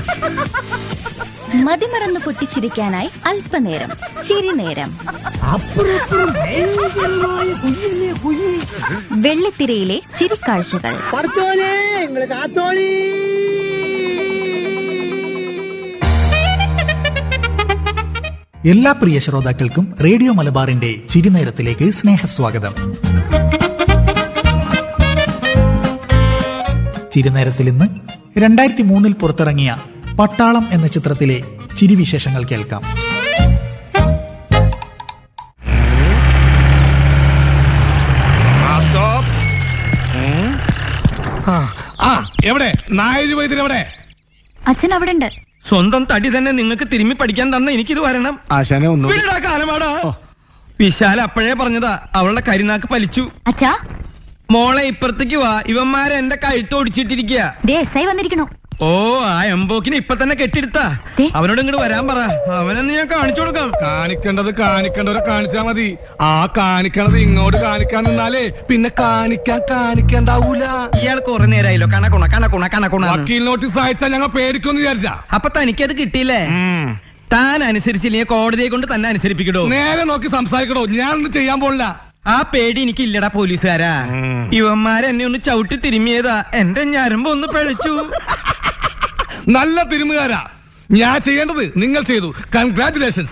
മതിമറന്ന് പൊട്ടിച്ചിരിക്കാനായി അല്പനേരം ചിരിനേരം അപ്പുറപ്പുറം ഭയങ്കരമായ കുഞ്ഞില്ലേ കുഞ്ഞി വെള്ളിത്തിരയിലെ ചിരിക്കാഴ്ചകൾ പഠിച്ചോനെ നിങ്ങള് കാത്തോളി എല്ലാ പ്രിയ ശ്രോതാക്കൾക്കും റേഡിയോ മലബാറിന്റെ ചിരിനേരത്തിലേക്ക് സ്നേഹസ്വാഗതം ചിരിനേരത്തിൽ ഇന്ന് രണ്ടായിരത്തി മൂന്നിൽ പുറത്തിറങ്ങിയ പട്ടാളം എന്ന ചിത്രത്തിലെ ചിരിവിശേഷങ്ങൾ കേൾക്കാം ആ എവിടെ നായര് വൈദ്യൻ എവിടെ അച്ഛൻ അവിടെ ഉണ്ട് സ്വന്തം തടി തന്നെ നിങ്ങൾക്ക് തിരുമ്മി പഠിക്കാൻ തന്ന എനിക്കിത് വരണം ആശാനെ ഒന്നും വീടാ കാലമാടാ വിശാൽ അപ്പോഴേ പറഞ്ഞതാ അവളുടെ കരിനാക്ക് പലിച്ചു അച്ഛാ മോളെ ഇപ്പുറത്തേക്ക് വാ ഇവന്മാരെ എന്റെ കഴുത്തൊടിച്ചിട്ടിരിക്കുക ദേ എസ് ഐ വന്നിരിക്കണു ഓ ആ എംബോക്കിനെ ഇപ്പൊ തന്നെ കെട്ടിയെടുത്താ ദേ. അവനോട് ഇങ്ങോട്ട് വരാൻ പറ അവനെന്ന് ഞാൻ കാണിച്ചു കൊടുക്കാം കാണിക്കേണ്ടത് കാണിക്കേണ്ടവരെ കാണിച്ചാ മതി ആ കാണിക്കണത് ഇങ്ങോട്ട് കാണിക്കാൻ നിന്നാലേ പിന്നെ കാണിക്കാൻ കാണിക്കണ്ടാവൂല ഇയാൾ കുറെ നേരമായല്ലോ കണക്കുണ കണക്കുണ കണക്കുണ വക്കീൽ നോട്ടീസ് അയച്ചാൽ ഞങ്ങൾ പേടിക്കൊന്ന് വിചാരിച്ചാ അപ്പൊ തനിക്കത് കിട്ടിയില്ലേ താൻ അനുസരിച്ചില്ലെങ്കിൽ കോടതിയെ കൊണ്ട് തന്നെ അനുസരിപ്പിക്കടോ നേരെ നോക്കി സംസാരിക്കണോ ഞാനൊന്നും ചെയ്യാൻ പോണില്ല ആ പേടി എനിക്ക് ഇല്ലടാ പോലീസുകാരാ ഉം. ഇവന്മാരെന്നെ ഒന്ന് ചവിട്ടി തിരുമിയതാ എന്റെ ഞരമ്പ് ഒന്ന് പിഴച്ചു നല്ല തിരുമുകാരാ ഞാൻ ചെയ്യേണ്ടത് നിങ്ങൾ ചെയ്തു കൺഗ്രാറ്റുലേഷൻസ്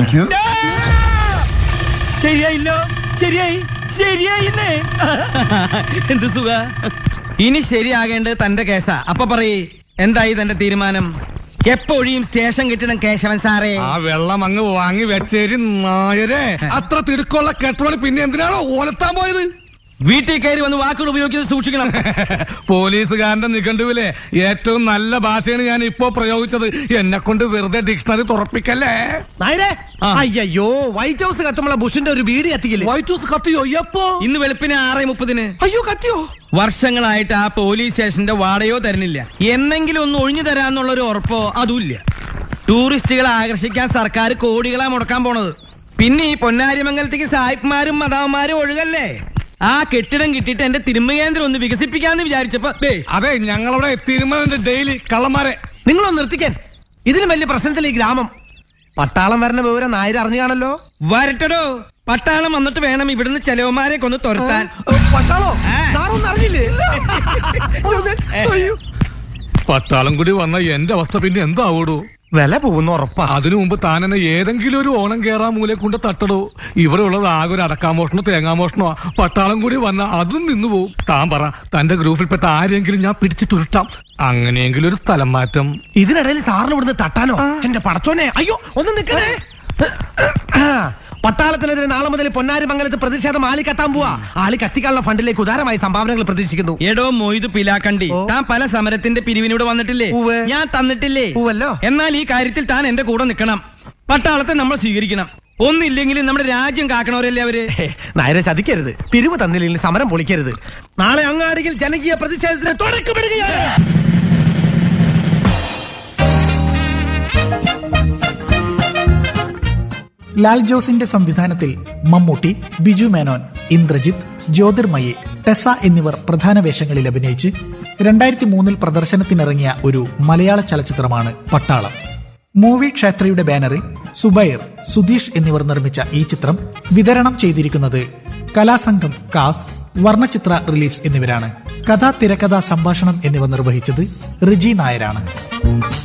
ശരിയായില്ലോ ശരിയായി ശരിയായില്ലേ എന്ത് സുഖ ഇനി ശരിയാകേണ്ടത് തന്റെ കേസാ അപ്പൊ പറയേ എന്തായി തന്റെ തീരുമാനം എപ്പോഴും സ്റ്റേഷൻ കിട്ടണം കേശവൻ സാറേ ആ വെള്ളം അങ്ങ് വാങ്ങി വെച്ചേരി നായരെ അത്ര തിടുക്കുള്ള കെട്ടോണി പിന്നെ എന്തിനാണോ ഓലത്താൻ പോയത് വീട്ടിൽ കയറി വന്ന് വാക്കുകൾ ഉപയോഗിക്കുന്നത് സൂക്ഷിക്കണം പോലീസുകാരന്റെ നിഘണ്ടുവിലെ ഏറ്റവും നല്ല ഭാഷയാണ് ഞാൻ ഇപ്പോ പ്രയോഗിച്ചത് എന്നെ കൊണ്ട് വെറുതെ ഡിക്ഷണറി തുറപ്പിക്കല്ലേ നായരെ അയ്യോ വൈറ്റ് ഹൗസ് കത്തുമ്പോൾ ബുഷിന്റെ ഒരു വീട് കത്തിക്കില്ലേ വൈറ്റ് ഹൗസ് കത്തിയോ എപ്പോ ഇന്ന് വെളുപ്പിന് ആറ് മുപ്പതിന് അയ്യോ കത്തിയോ വർഷങ്ങളായിട്ട് ആ പോലീസ് സ്റ്റേഷന്റെ വാടകയോ തരുന്നില്ല എന്നെങ്കിലും ഒന്ന് ഒഴിഞ്ഞു തരാന്നുള്ള ഒരു ഉറപ്പോ അതുമില്ല ടൂറിസ്റ്റുകളെ ആകർഷിക്കാൻ സർക്കാർ കോടികളാ മുടക്കാൻ പോണത് പിന്നെ ഈ പൊന്നാരിമംഗലത്തേക്ക് സായിപ്പ്മാരും മതാവന്മാരും ഒഴുകല്ലേ ആ കെട്ടിടം കിട്ടിയിട്ട് എന്റെ തിരുമകേന്ദ്രം ഒന്ന് വികസിപ്പിക്കാന്ന് വിചാരിച്ചപ്പോ ദേ, അതെ ഞങ്ങളവിടെ തിരുമലന്റെ ഡെയിലി കള്ളന്മാരെ നിങ്ങളൊന്ന് നിർത്തിക്കാൻ ഇതിലും വലിയ പ്രശ്നത്തിൽ ഈ ഗ്രാമം പട്ടാളം വരുന്ന വിവരം നായർ അറിഞ്ഞു കാണല്ലോ വരട്ടടോ പട്ടാളം വന്നിട്ട് വേണം ഇവിടുന്ന് ചെലവന്മാരെ കൊന്ന് തുരത്താൻ പട്ടാളോ ആ. സാറൊന്നും അറിഞ്ഞില്ലേ അയ്യോ. പട്ടാളം കൂടി വന്ന എന്റെ അവസ്ഥ പിന്നെ എന്താവൂടൂ വില പോകുന്ന ഉറപ്പാ അതിനു മുമ്പ് താൻ എന്നെ ഏതെങ്കിലും ഒരു ഓണം കേറാൻ മൂലെ കൊണ്ട് തട്ടടോ ഇവിടെ ഉള്ളത് ആകെ ഒരു അടക്കാമോഷണോ തേങ്ങാമോഷണോ പട്ടാളം കൂടി വന്ന അതും നിന്നു പോവും താൻ പറ തന്റെ ഗ്രൂപ്പിൽപ്പെട്ട ആരെങ്കിലും ഞാൻ പിടിച്ചു തുരുട്ടാം അങ്ങനെയെങ്കിലും ഒരു സ്ഥലം മാറ്റം ഇതിനിടയിൽ സാറിന് ഇവിടുന്ന് തട്ടാനോ എന്റെ പടച്ചോനെ അയ്യോ ഒന്ന് നിൽക്കണേ പട്ടാളത്തിനെതിരെ നാളെ മുതൽ പൊന്നാരി മംഗലത്ത് പ്രതിഷേധം ആളി കത്താൻ പോവാ ആളി കത്തിക്കാനുള്ള ഫണ്ടിലേക്ക് ഉദാരമായി സംഭാവനകൾ പ്രതീക്ഷിക്കുന്നു എടോ മൊയ്ത് പിലാക്കണ്ടി ഓ. താൻ പല സമരത്തിന്റെ പിരിവിനൂടെ വന്നിട്ടില്ലേ ഉവ്വ്. ഞാൻ തന്നിട്ടില്ലേ ഉവ്വല്ലോ. എന്നാൽ ഈ കാര്യത്തിൽ താൻ എന്റെ കൂടെ നിൽക്കണം പട്ടാളത്തെ നമ്മൾ സ്വീകരിക്കണം ഒന്നില്ലെങ്കിലും നമ്മുടെ രാജ്യം കാക്കണവരല്ലേ അവര് ഹേ, നായരെ ചതിക്കരുത് പിരിവ് തന്നില്ലെങ്കിൽ സമരം പൊളിക്കരുത് നാളെ അങ്ങാടിയിൽ ജനകീയ പ്രതിഷേധത്തിന് തുടക്കമിടുകയാണ് ലാൽ ജോസിന്റെ സംവിധാനത്തിൽ മമ്മൂട്ടി ബിജു മേനോൻ ഇന്ദ്രജിത്ത് ജ്യോതിർമയി ടെസ എന്നിവർ പ്രധാന വേഷങ്ങളിൽ അഭിനയിച്ച് രണ്ടായിരത്തി മൂന്നിൽ പ്രദർശനത്തിനിറങ്ങിയ ഒരു മലയാള ചലച്ചിത്രമാണ് പട്ടാളം മൂവി ക്ഷേത്രയുടെ ബാനറിൽ സുബൈർ സുധീഷ് എന്നിവർ നിർമ്മിച്ച ഈ ചിത്രം വിതരണം ചെയ്തിരിക്കുന്നത് കലാസംഘം കാസ് വർണ്ണചിത്ര റിലീസ് എന്നിവരാണ് കഥ തിരക്കഥ സംഭാഷണം എന്നിവ നിർവഹിച്ചത് റിജി നായരാണ്